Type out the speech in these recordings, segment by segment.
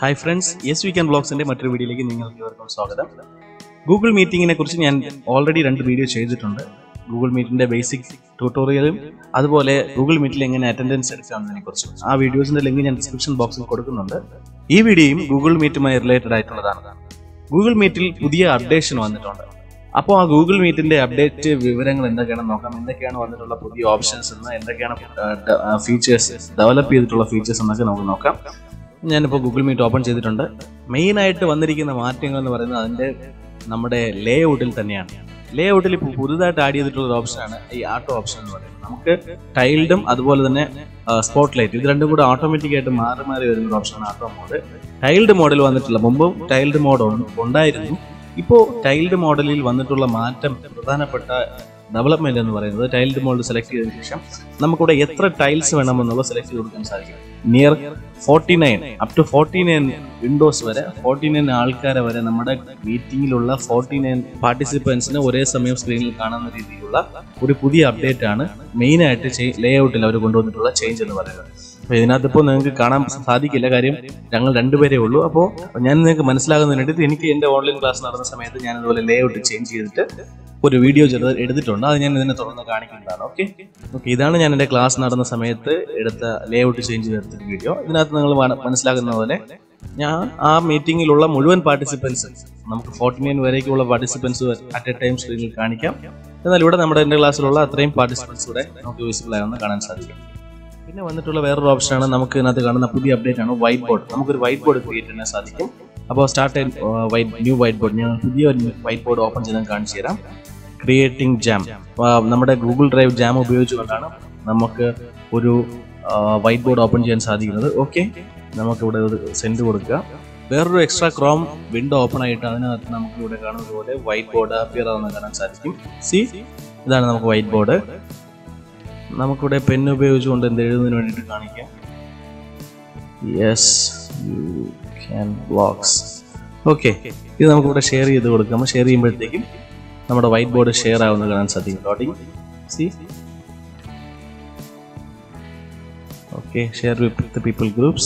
Hi friends yes weekend ബ്ലോഗ്സിന്റെ മറ്റൊരു വീഡിയോയിലേക്ക് നിങ്ങൾക്ക് ഇവർക്കും സ്വാഗതം ഗൂഗിൾ മീറ്റിങ്ങിനെ കുറിച്ച് ഞാൻ ഓൾറെഡി രണ്ട് വീഡിയോ ചെയ്തിട്ടുണ്ട് ഗൂഗിൾ മീറ്റിന്റെ ബേസിക് ട്യൂട്ടോറിയലും അതുപോലെ ഗൂഗിൾ മീറ്റിൽ എങ്ങനെ അറ്റൻഡൻസ് എടുക്കാമെന്നതിനെ കുറിച്ച് ആ വീഡിയോസിന്റെ ലിങ്ക് ഞാൻ ഡിസ്ക്രിപ്ഷൻ ബോക്സിൽ കൊടുക്കുന്നുണ്ട് ഈ വീഡിയോയും ഗൂഗിൾ മീറ്റുമായി റിലേറ്റഡ് ആയിട്ടുള്ളതാണ് ഗൂഗിൾ മീറ്റിൽ പുതിയ അപ്ഡേഷൻ വന്നിട്ടുണ്ട് അപ്പോൾ ആ ഗൂഗിൾ മീറ്റിന്റെ അപ്ഡേറ്റ് വിവരങ്ങൾ എന്തൊക്കെയാണെന്ന് നോക്കാം എന്തൊക്കെയാണ് വന്നിട്ടുള്ള പുതിയ ഓപ്ഷൻസ് എന്ന് എന്തൊക്കെയാണ് ഫീച്ചേഴ്സ് ഡെവലപ്പ് ചെയ്തിട്ടുള്ള ഫീച്ചേഴ്സ് എന്നൊക്കെ നമുക്ക് നോക്കാം ഞാനിപ്പോൾ ഗൂഗിൾ മീറ്റ് ഓപ്പൺ ചെയ്തിട്ടുണ്ട് മെയിൻ ആയിട്ട് വന്നിരിക്കുന്ന മാറ്റങ്ങൾ എന്ന് പറയുന്നത് അതിന്റെ നമ്മുടെ ലേ ഔട്ടിൽ തന്നെയാണ് ലേ ഔട്ടിൽ ഇപ്പോൾ പുതുതായിട്ട് ആഡ് ചെയ്തിട്ടുള്ള ഒരു ഓപ്ഷനാണ് ഈ ആട്ടോ ഓപ്ഷൻ എന്ന് പറയുന്നത് നമുക്ക് ടൈൽഡും അതുപോലെ തന്നെ സ്പോട്ട് ലൈറ്റ് ഇത് രണ്ടും കൂടെ ഓട്ടോമാറ്റിക് ആയിട്ട് മാറി മാറി വരുന്ന ഒരു ഓപ്ഷനാണ് ആട്ടോ മോഡ് ടൈൽഡ് മോഡിൽ വന്നിട്ടുള്ള മുമ്പും ടൈൽഡ് മോഡ് ഉണ്ടായിരുന്നു ഇപ്പോൾ ടൈൽഡ് മോഡലിൽ വന്നിട്ടുള്ള മാറ്റം പ്രധാനപ്പെട്ട ഡെവലപ്മെന്റ് എന്ന് പറയുന്നത് ടൈൽഡ് മോഡ് സെലക്ട് ചെയ്തതിനു ശേഷം നമുക്കിവിടെ എത്ര ടൈൽസ് വേണമെന്നുള്ള സെലക്ട് ചെയ്ത് കൊടുക്കാൻ സാധിക്കും near forty nine up to forty nine windows വരെ ഫോർട്ടി നയൻ ആൾക്കാരെ വരെ നമ്മുടെ മീറ്റിംഗിലുള്ള ഫോർട്ടി നയൻ പാർട്ടിസിപ്പൻസിന് ഒരേ സമയം സ്ക്രീനിൽ കാണുന്ന രീതിയിലുള്ള ഒരു പുതിയ അപ്ഡേറ്റ് ആണ് മെയിനായിട്ട് ലേ ഔട്ടിൽ അവർ കൊണ്ടുവന്നിട്ടുള്ള ചേഞ്ച് എന്ന് പറയുന്നത് അപ്പോൾ ഇതിനകത്ത് ഇപ്പോൾ നിങ്ങൾക്ക് കാണാൻ സാധിക്കില്ല കാര്യം ഞങ്ങൾ രണ്ടുപേരേ ഉള്ളൂ അപ്പോൾ ഞാൻ നിങ്ങൾക്ക് മനസ്സിലാകുന്നതിന് വേണ്ടിയിട്ട് എനിക്ക് എൻ്റെ ഓൺലൈൻ ക്ലാസ് നടന്ന സമയത്ത് ഞാൻ അതുപോലെ ലേ ഔട്ട് ചേഞ്ച് ചെയ്തിട്ട് ഒരു വീഡിയോ ചെറുത് എടുത്തിട്ടുണ്ട് അത് ഞാൻ ഇതിനെ തുടർന്ന് കാണിക്കുന്നതാണ് ഓക്കെ ഓക്കെ ഇതാണ് ഞാൻ എൻ്റെ ക്ലാസ് നടന്ന സമയത്ത് എടുത്ത ലേ ഔട്ട് ചേഞ്ച് ചെയ്തെടുത്ത വീഡിയോ ഇതിനകത്ത് നിങ്ങൾ മനസ്സിലാക്കുന്ന പോലെ ഞാൻ ആ മീറ്റിങ്ങിലുള്ള മുഴുവൻ പാർട്ടിസിപ്പൻസ് നമുക്ക് ഫോർട്ടി നയൻ വരേക്കുള്ള പാർട്ടിസിപ്പൻസ് അറ്റ് എ ടൈം സ്ക്രീനിൽ കാണിക്കാം എന്നാൽ ഇവിടെ നമ്മുടെ എൻ്റെ ക്ലാസ്സിലുള്ള അത്രയും പാർട്ടിസിപ്പൻസ് കൂടെ നമുക്ക് വിസിബിൾ ആയെന്ന് കാണാൻ സാധിക്കും പിന്നെ വന്നിട്ടുള്ള വേറൊരു ഓപ്ഷനാണ് നമുക്ക് ഇതിനകത്ത് കാണുന്ന പുതിയ അപ്ഡേറ്റ് ആണ് വൈറ്റ് ബോർഡ് നമുക്കൊരു വൈറ്റ് ബോർഡ് ക്രിയേറ്റ് ചെയ്യാൻ സാധിക്കും അപ്പോൾ start white new whiteboard ഞാൻ പുതിയ വൈറ്റ് ബോർഡ് ഓപ്പൺ ചെയ്ത് കാണിച്ചു തരാം ക്രിയേറ്റിംഗ് ജാം നമ്മുടെ ഗൂഗിൾ ഡ്രൈവ് ജാം ഉപയോഗിച്ചുകൊണ്ടാണ് നമുക്ക് ഒരു വൈറ്റ് ബോർഡ് ഓപ്പൺ ചെയ്യാൻ സാധിക്കുന്നത് ഓക്കെ നമുക്കിവിടെ ഒരു സെൻഡ് കൊടുക്കുക വേറൊരു എക്സ്ട്രാ ക്രോം വിൻഡോ ഓപ്പൺ ആയിട്ട് അതിനകത്ത് നമുക്ക് ഇവിടെ കാണുന്നത് പോലെ വൈറ്റ് ബോർഡ് അപ്പിയർ ആവുന്ന കാണാൻ സാധിക്കും സി ഇതാണ് നമുക്ക് വൈറ്റ് ബോർഡ് നമുക്കിവിടെ പെൻ ഉപയോഗിച്ചുകൊണ്ട് എന്ത് എഴുതുന്നതിന് വേണ്ടിയിട്ട് കാണിക്കാം yes you can blocks okay ഇത് നമുക്കിവിടെ ഷെയർ ചെയ്ത് കൊടുക്കാം ഷെയർ ചെയ്യുമ്പോഴത്തേക്കും നമ്മുടെ വൈറ്റ് ബോർഡ് ഷെയർ ആവുന്നത് കാണാൻ സാധിക്കും ലോഡിങ് സി okay share with people groups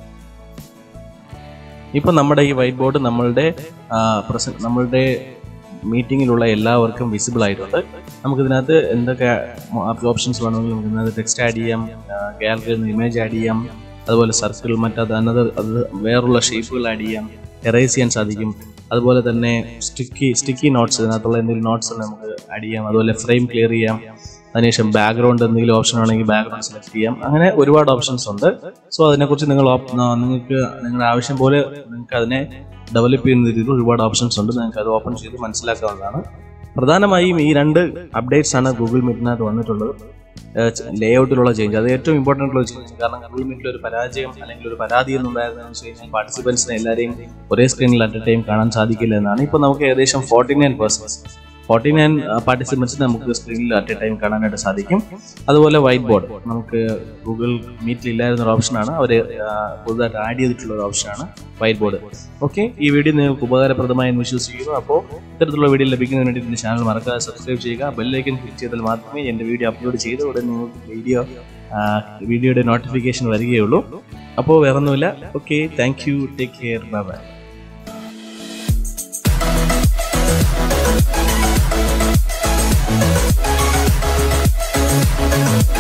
ഇപ്പം നമ്മുടെ ഈ വൈറ്റ് ബോർഡ് നമ്മളുടെ പ്രസന്റ് നമ്മളുടെ മീറ്റിങ്ങിലുള്ള എല്ലാവർക്കും വിസിബിൾ ആയിട്ടുണ്ട് നമുക്കിതിനകത്ത് എന്തൊക്കെ ഓപ്ഷൻസ് വേണമെങ്കിൽ നമുക്ക് ഇതിനകത്ത് ടെക്സ്റ്റ് ആഡ് ചെയ്യാം ഗാലറിയിൽ നിന്ന് ഇമേജ് ആഡ് ചെയ്യാം അതുപോലെ സർക്കിൾ മറ്റത് അനദർ അത് വേറുള്ള ഷേപ്പുകൾ ആഡ് ചെയ്യാം എറേസ് ചെയ്യാൻ സാധിക്കും അതുപോലെ തന്നെ സ്റ്റിക്കി സ്റ്റിക്കി നോട്ട്സ് ഇതിനകത്തുള്ള എന്തെങ്കിലും നോട്ട്സ് നമുക്ക് ആഡ് ചെയ്യാം അതുപോലെ ഫ്രെയിം ക്ലിയർ ചെയ്യാം അതിനുശേഷം ബാക്ക്ഗ്രൗണ്ട് എന്തെങ്കിലും ഓപ്ഷൻ ആണെങ്കിൽ ബാക്ക്ഗ്രൗണ്ട് സെലക്ട് ചെയ്യാം അങ്ങനെ ഒരുപാട് ഓപ്ഷൻസ് ഉണ്ട് സോ അതിനെക്കുറിച്ച് നിങ്ങൾ നിങ്ങൾക്ക് നിങ്ങളുടെ ആവശ്യം പോലെ നിങ്ങൾക്ക് അതിനെ ഡെവലപ്പ് ചെയ്യുന്ന രീതിയിൽ ഒരുപാട് ഓപ്ഷൻസ് ഉണ്ട് നിങ്ങൾക്ക് അത് ഓപ്പൺ ചെയ്ത് മനസ്സിലാക്കാവുന്നതാണ് പ്രധാനമായും ഈ രണ്ട് അപ്ഡേറ്റ്സ് ആണ് ഗൂഗിൾ മീറ്റിനകത്ത് വന്നിട്ടുള്ളത് ലേ ഔട്ടിലുള്ള ചേഞ്ച് അത് ഏറ്റവും ഇമ്പോർട്ടൻ്റ് ഉള്ള ചേഞ്ച് കാരണം ഗൂഗിൾ മീറ്റിൽ ഒരു പരാജയം അല്ലെങ്കിൽ ഒരു പരാതി എന്നുണ്ടായിരുന്നതെന്ന് വെച്ച് കഴിഞ്ഞാൽ പാർട്ടിസിപ്പൻസിനെ എല്ലാവരെയും ഒരേ സ്ക്രീനിൽ അറ്റ് എ ടൈം കാണാൻ സാധിക്കില്ല എന്നാണ് ഇപ്പോൾ നമുക്ക് ഏകദേശം forty nine percents forty nine പാർട്ടിസിപ്പൻസിന് നമുക്ക് സ്ക്രീനിൽ അറ്റ് എ ടൈം കാണാനായിട്ട് സാധിക്കും അതുപോലെ വൈറ്റ് ബോർഡ് നമുക്ക് ഗൂഗിൾ മീറ്റിൽ ഇല്ലായിരുന്ന ഒരു ഓപ്ഷനാണ് അവർ പുതുതായിട്ട് ആഡ് ചെയ്തിട്ടുള്ള ഒരു ഓപ്ഷനാണ് വൈറ്റ് ബോർഡ് ഓക്കെ ഈ വീഡിയോ നിങ്ങൾക്ക് ഉപകാരപ്രദമായി വിശ്വസിക്കുന്നു അപ്പോൾ ഇത്തരത്തിലുള്ള വീഡിയോ ലഭിക്കുന്നതിന് വേണ്ടി എൻ്റെ ചാനൽ മറക്കാതെ സബ്സ്ക്രൈബ് ചെയ്യുക ബെല്ലൈക്കൻ ക്ലിക്ക് ചെയ്താൽ മാത്രമേ എൻ്റെ വീഡിയോ അപ്ലോഡ് ചെയ്ത ഉടനെ നിങ്ങൾക്ക് വീഡിയോ വീഡിയോയുടെ നോട്ടിഫിക്കേഷൻ വരികയുള്ളൂ അപ്പോൾ വേറൊന്നുമില്ല okay thank you take care bye bye Thank you.